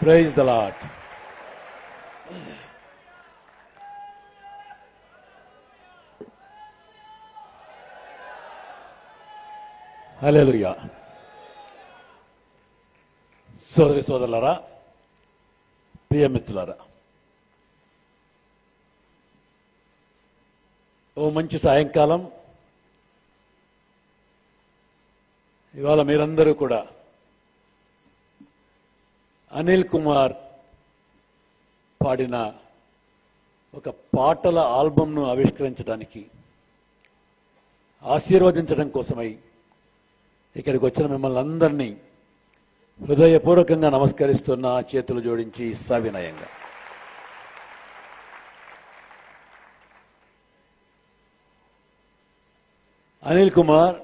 praise the lot హల్లెలూయా సోదరి సోదరులారా ప్రియమిత్రులారా ఓ మంచి సాయంకాలం ఇవాళ మీరందరూ కూడా అనిల్ కుమార్ పాడిన ఒక పాటల ఆల్బమ్ను ఆవిష్కరించడానికి ఆశీర్వదించడం కోసమై ఇక్కడికి వచ్చిన మిమ్మల్ని అందరినీ హృదయపూర్వకంగా నమస్కరిస్తున్న చేతులు జోడించి సవినయంగా అనిల్ కుమార్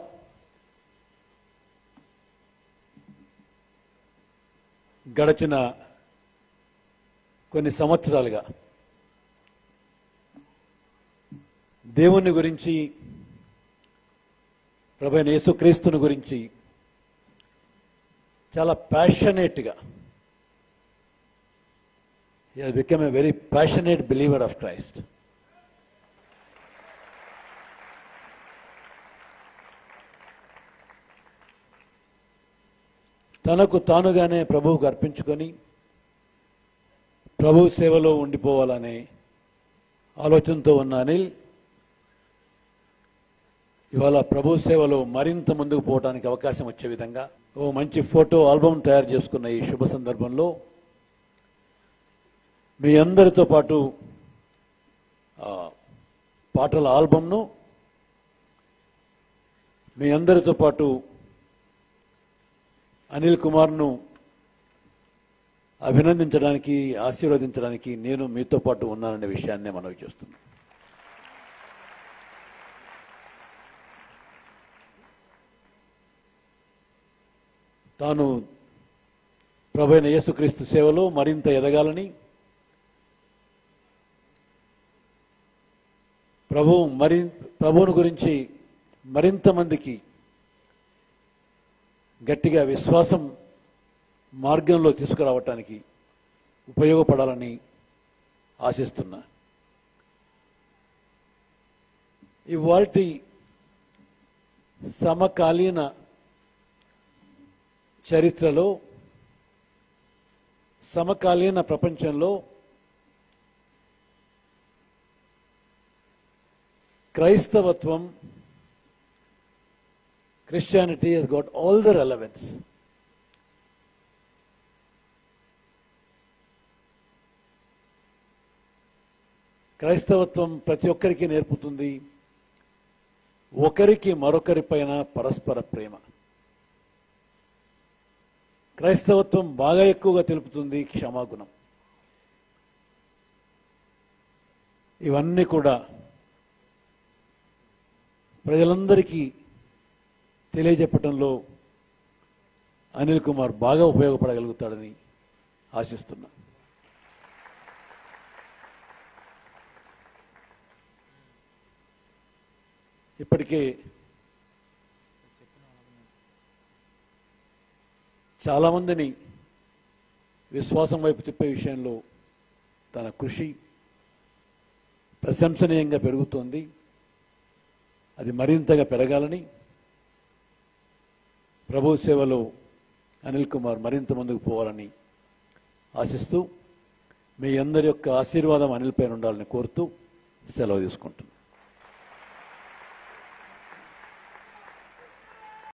గడచిన కొన్ని సంవత్సరాలుగా దేవుని గురించి ప్రభైన యేసుక్రీస్తుని గురించి చాలా ప్యాషనేట్గా he become a very passionate believer of Christ తనకు తానుగానే ప్రభువుకు అర్పించుకొని ప్రభు సేవలో ఉండిపోవాలనే ఆలోచనతో ఉన్న అనిల్ ఇవాళ ప్రభు సేవలో మరింత ముందుకు పోవడానికి అవకాశం వచ్చే విధంగా ఓ మంచి ఫోటో ఆల్బమ్ తయారు చేసుకున్న ఈ శుభ సందర్భంలో మీ అందరితో పాటు ఆ, పాటల ఆల్బమ్ను మీ అందరితో పాటు అనిల్ కుమార్ను అభినందించడానికి ఆశీర్వదించడానికి నేను మీతో పాటు ఉన్నాననే విషయాన్నే మనవి చేస్తున్నాను తాను ప్రభైన యేసుక్రీస్తు సేవలో మరింత ఎదగాలని ప్రభు మరి ప్రభువుని గురించి మరింత మందికి గట్టిగా విశ్వాసం మార్గంలో తీసుకురావటానికి ఉపయోగపడాలని ఆశిస్తున్నా ఇవాల్టి సమకాలీన చరిత్రలో సమకాలీన ప్రపంచంలో క్రైస్తవత్వం Christianity he's got all the relevance క్రైస్తవత్వం ప్రతి ఒక్కరికి నేర్పుతుంది ఒకరికి మరొకరి పైన పరస్పర ప్రేమ క్రైస్తవత్వం బాగా ఎక్కువగా తెలుపుతుంది క్షమాగుణం ఇవన్నీ కూడా ప్రజలందరికీ తెలియజెప్పటంలో అనిల్ కుమార్ బాగా ఉపయోగపడగలుగుతాడని ఆశిస్తున్నా ఇప్పటికే చాలామందిని విశ్వాసం వైపు తిప్పే విషయంలో తన కృషి ప్రశంసనీయంగా పెరుగుతోంది అది మరింతగా పెరగాలని ప్రభు సేవలో అనిల్ కుమార్ మరింత ముందుకు పోవాలని ఆశిస్తూ మీ అందరి యొక్క ఆశీర్వాదం అనిల్ పైన ఉండాలని కోరుతూ సెలవు తీసుకుంటున్నాను